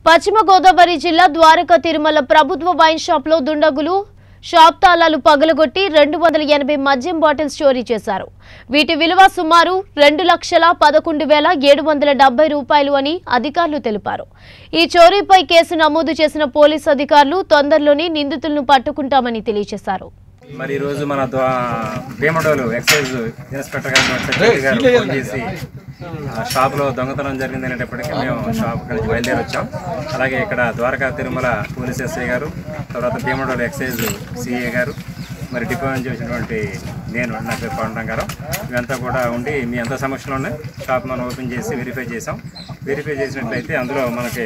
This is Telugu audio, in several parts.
పశ్చిమ గోదావరి జిల్లా ద్వారకా తిరుమల ప్రభుత్వ వైన్ షాప్లో దుండగులు షాప్ తాళాలు పగలగొట్టి రెండు వందల ఎనభై మద్యం బాటిల్స్ చోరీ చేశారు వీటి విలువ సుమారు రెండు లక్షల పదకొండు వేల ఏడు వందల డెబ్బై రూపాయలు అని అధికారులు తెలిపారు ఈ చోరీపై కేసు నమోదు చేసిన పోలీసు అధికారులు తొందరలోనే నిందితులను పట్టుకుంటామని తెలియజేశారు మరి ఈరోజు మన ద్వా- భీమడోలు ఎక్సైజ్ ఇన్స్పెక్టర్ గారు సెక్రటరీ గారు ఫోన్ చేసి ఆ షాప్లో దొంగతనం జరిగింది అనేటప్పటికీ మేము షాప్ నుంచి బయలుదేరి వచ్చాం అలాగే ఇక్కడ ద్వారకా తిరుమల పోలీస్ ఎస్ఐ గారు తర్వాత భీమడోలు ఎక్సైజ్ సిఏ గారు మరి డిపో నుంచి వచ్చినటువంటి నేను నా పేరు పవన్ గారు ఇవంతా కూడా ఉండి మీ అంత సమక్షంలోనే షాప్ మనం ఓపెన్ చేసి వెరిఫై చేసాం వెరిఫై చేసినట్లయితే అందులో మనకి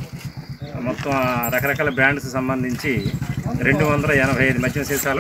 మొత్తం రకరకాల బ్రాండ్స్ సంబంధించి రెండు వందల ఎనభై ఐదు మద్యం సీసాలు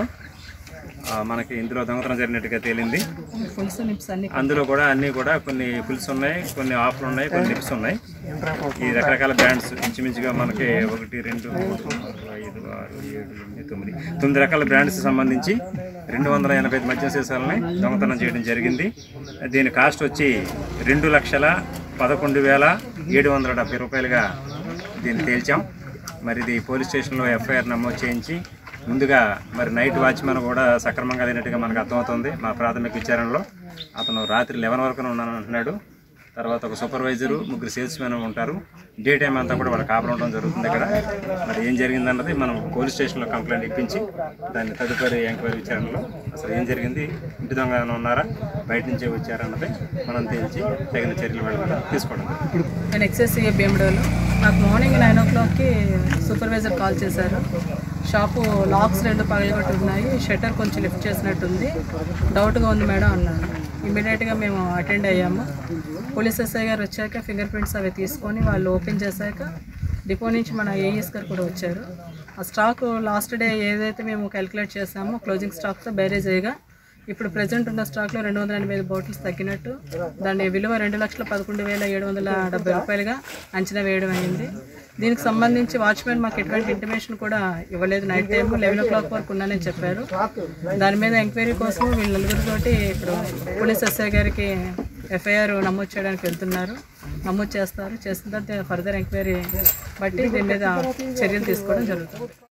ఆ, మనకి ఇందులో దొంగతనం జరిగినట్టుగా తేలింది పులుసు నిప్స్ అన్ని అందులో కూడా అన్నీ కూడా కొన్ని ఫుల్స్ ఉన్నాయి కొన్ని ఆఫ్లు ఉన్నాయి కొన్ని నిప్స్ ఉన్నాయి ఈ రకరకాల బ్రాండ్స్ ఇంచుమించుగా మనకి ఒకటి రెండు మూడు నాలుగు ఐదు ఆరు ఏడు ఎనిమిది తొమ్మిది తొమ్మిది రకాల బ్రాండ్స్ సంబంధించి రెండు వందల ఎనభై ఐదు మద్యం సీసాలని దొంగతనం చేయడం జరిగింది దీని కాస్ట్ వచ్చి రెండు లక్షల పదకొండు వేల ఏడు వందల డెబ్బై రూపాయలుగా దీన్ని తేల్చాం మరి ఇది పోలీస్ స్టేషన్లో ఎఫ్ఐఆర్ నమోదు చేయించి ముందుగా మరి నైట్ వాచ్మెన్ కూడా సక్రమంగా లేనట్టుగా మనకు అర్థమవుతుంది మా ప్రాథమిక విచారణలో అతను రాత్రి లెవెన్ వరకు ఉన్నాను అంటున్నాడు తర్వాత ఒక సూపర్వైజరు ముగ్గురు సేల్స్ మెన్ ఉంటారు డే టైం అంతా కూడా వాళ్ళ కాపలు ఉండడం జరుగుతుంది ఇక్కడ మరి ఏం జరిగిందన్నది మనం పోలీస్ స్టేషన్లో కంప్లైంట్ ఇప్పించి దాన్ని తదుపరి ఎంక్వైరీ విచారణలో అసలు ఏం జరిగింది ఇంటి దొంగ ఏమైనా ఉన్నారా బయట నుంచే వచ్చారన్నది మనం తేల్చి తగిన చర్యలు వెళ్ళడం తీసుకోవడం జరుగుతుంది. నేను ఎక్సెస్సీఏ భీముడోలు నాకు మార్నింగ్ నైన్ ఓ క్లాక్కి సూపర్వైజర్ కాల్ చేశారు షాపు లాక్స్ రెండు పగలగొట్టి ఉన్నాయి షట్టర్ కొంచెం లిఫ్ట్ చేసినట్టుంది డౌట్గా ఉంది మేడం అన్నారు ఇమీడియట్గా మేము అటెండ్ అయ్యాము పోలీస్ ఎస్ఐ గారు వచ్చాక ఫింగర్ ప్రింట్స్ అవి తీసుకొని వాళ్ళు ఓపెన్ చేశాక డిపో నుంచి మన ఏఈఎస్ గారు కూడా వచ్చారు ఆ స్టాక్ లాస్ట్ డే ఏదైతే మేము క్యాలిక్యులేట్ చేసామో క్లోజింగ్ స్టాక్తో బ్యారేజ్ అయ్యగా ఇప్పుడు ప్రెసెంట్ ఉన్న స్టాక్లో రెండు వందల ఎనభై ఐదు బాటిల్స్ తగ్గినట్టు దాని విలువ రెండు లక్షల పదకొండు వేల ఏడు వందల డెబ్బై రూపాయలుగా అంచనా వేయడం అయింది దీనికి సంబంధించి వాచ్మెన్ మాకు ఎటువంటి ఇంటిమేషన్ కూడా ఇవ్వలేదు night time eleven o'clock వరకు ఉన్నానని చెప్పారు దాని మీద ఎంక్వైరీ కోసం వీళ్ళ నలుగురితోటి ఇప్పుడు పోలీస్ ఎస్ఐ గారికి ఎఫ్ఐఆర్ నమోదు చేయడానికి వెళ్తున్నారు నమోదు చేస్తారు చేసిన తర్వాత ఫర్దర్ ఎంక్వైరీ బట్టి దీని మీద చర్యలు తీసుకోవడం జరుగుతుంది